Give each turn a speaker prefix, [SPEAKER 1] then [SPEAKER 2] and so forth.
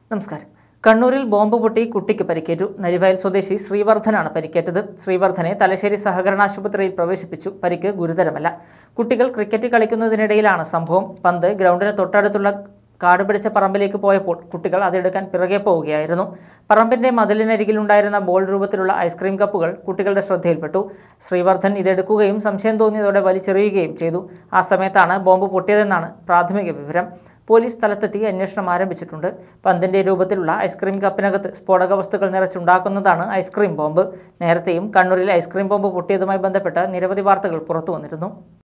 [SPEAKER 1] നമസ്കാരം കണ്ണൂരിൽ ബോംബ് പൊട്ടി കുട്ടിക്ക് പരിക്കേറ്റു നരിവയൽ സ്വദേശി ശ്രീവർദ്ധനാണ് പരിക്കേറ്റത് ശ്രീവർദ്ധനെ തലശ്ശേരി സഹകരണ ആശുപത്രിയിൽ പ്രവേശിപ്പിച്ചു പരിക്ക് ഗുരുതരമല്ല കുട്ടികൾ ക്രിക്കറ്റ് കളിക്കുന്നതിനിടയിലാണ് സംഭവം പന്ത് ഗ്രൗണ്ടിന് തൊട്ടടുത്തുള്ള കാട് പിടിച്ച പറമ്പിലേക്ക് പോയപ്പോൾ കുട്ടികൾ അതെടുക്കാൻ പിറകെ പോവുകയായിരുന്നു പറമ്പിന്റെ മതിലിനരികിലുണ്ടായിരുന്ന ബോൾ രൂപത്തിലുള്ള ഐസ്ക്രീം കപ്പുകൾ കുട്ടികളുടെ ശ്രദ്ധയിൽപ്പെട്ടു ശ്രീവർദ്ധൻ ഇതെടുക്കുകയും സംശയം തോന്നിയതോടെ വലിച്ചെറിയുകയും ചെയ്തു ആ സമയത്താണ് ബോംബ് പൊട്ടിയതെന്നാണ് പ്രാഥമിക വിവരം പോലീസ് സ്ഥലത്തെത്തി അന്വേഷണം ആരംഭിച്ചിട്ടുണ്ട് പന്തിന്റെ രൂപത്തിലുള്ള ഐസ്ക്രീം കപ്പിനകത്ത് സ്ഫോടക വസ്തുക്കൾ നിറച്ചുണ്ടാക്കുന്നതാണ് ഐസ്ക്രീം ബോംബ് നേരത്തെയും കണ്ണൂരിൽ ഐസ്ക്രീം ബോംബ് പൊട്ടിയതുമായി ബന്ധപ്പെട്ട് നിരവധി വാർത്തകൾ പുറത്തു വന്നിരുന്നു